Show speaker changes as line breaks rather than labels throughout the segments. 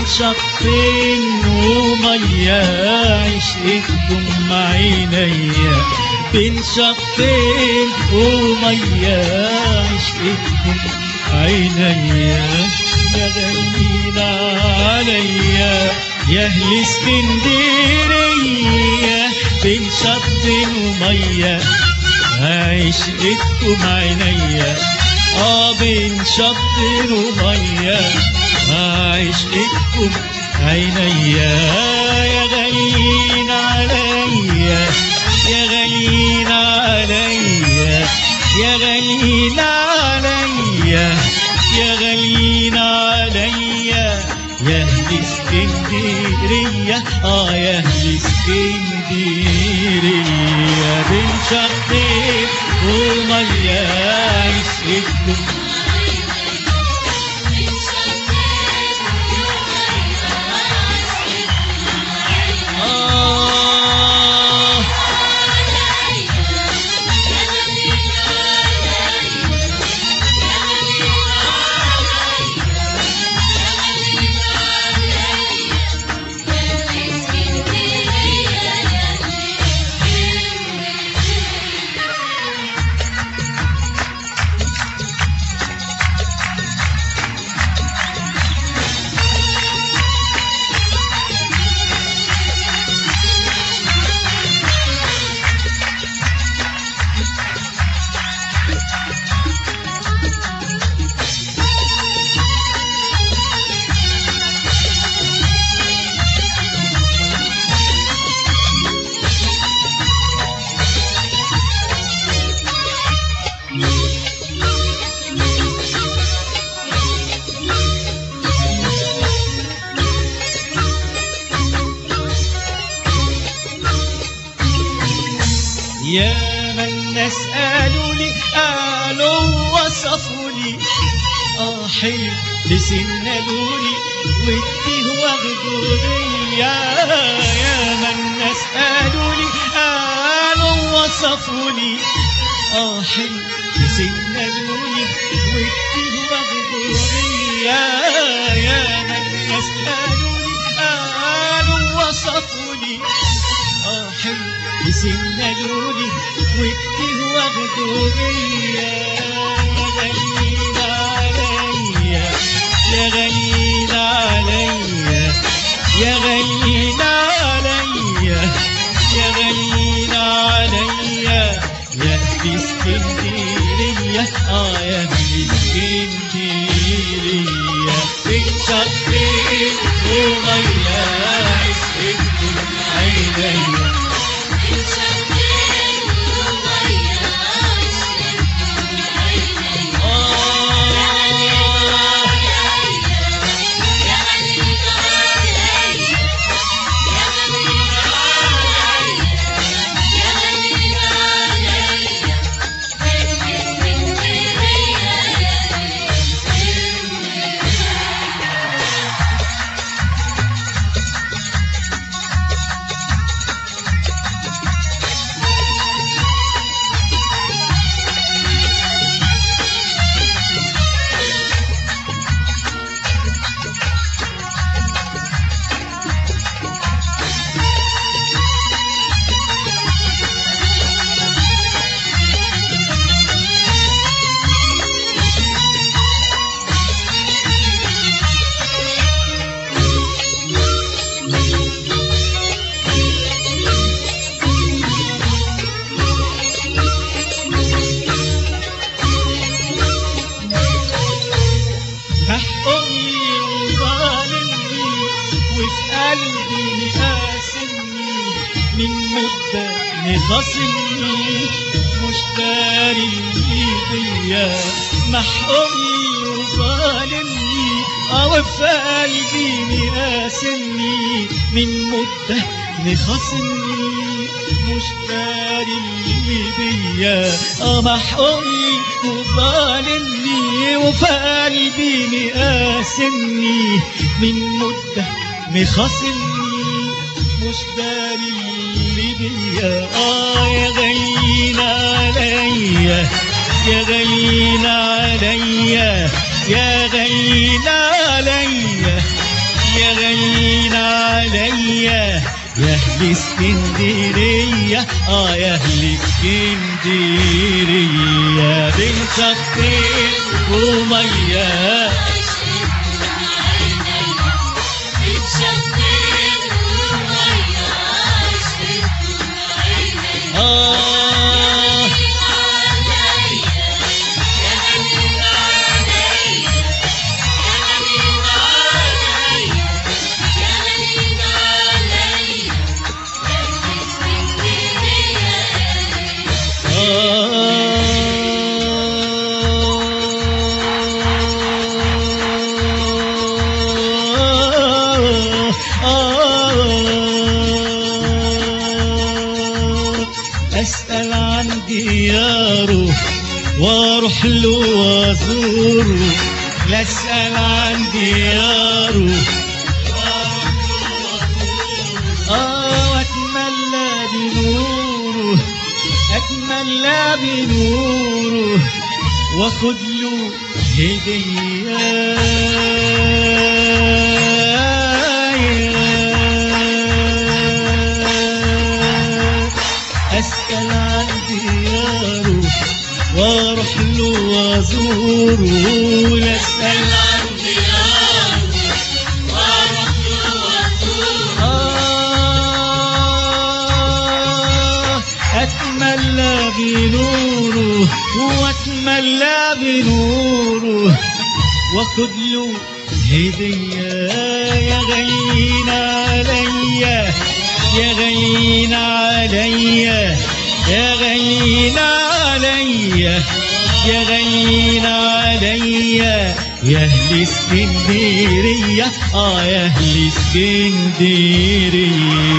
شطين ومية عشقكم عينيا بين شطين ومية عشقكم عينيا يا غاليين عليا يا اهل اسكندرية بين شطين ومية عشقكم عينيا اه بين شطين ومية عشقكم عينيا يا غاليين عليا يا غاليين عليا يا غاليين عليا يا غاليين عليا يا اهل اسكندرية اه يا اهل اسكندرية بين شطين ومية عشقكم آه يا من الناس قالوا لي قالوا وصفوا لي اه حلو لسنالوني واديه واخده بيا يا من الناس قالوا لي قالوا وصفوا لي اه حلو لسنالوني واديه واخده بيا يا من الناس قالوا لي قالوا وصفوا لي اه حلو يسندوني واديه واخده بيا يا غاليين عليا يا غاليين عليا يا غاليين عليا يا في اسكندرية اه يا في اسكندرية في شطين ومية عشقكم عينيا محقني وظالمني وفي قلبي قاسمني من مدة مخاصمني مش داري بيا محقني وظالمني اه في قلبي مقاسمني من مدة مخاصمني مش داري بيا اه محقني وظالمني وفي قلبي مقاسمني من مدة مخاصمني مش داري اللي بيا اه يا غاليين عليا يا غاليين عليا يا غاليين عليا يا غاليين عليا يا اهل اسكندريه اه يا اهل اسكندريه بين شطين وميه آه أسأل عن دياره واروح له وازوره لا أسأل عن دياره آه وأتملى بنوره أتملى بنوره واخد له هدية أسأل عن دياره واروح له وازوره لا أسأل عن آه أتملى بنوره وأتملى بنوره واخد له هدية يا غاليين عليا يا غاليين عليا يا غاليين عليا يا غاليين عليا يا اهل اسكندريه اه يا اهل اسكندريه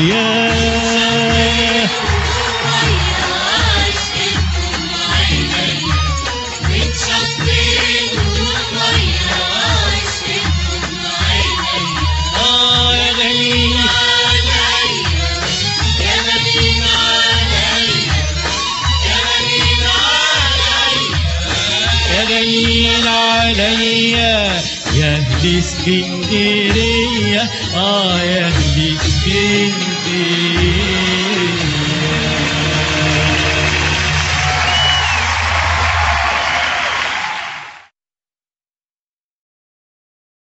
اه يا غاليين يا غاليين عليا يا اهل اسكندريه اه يا اهل اسكندريه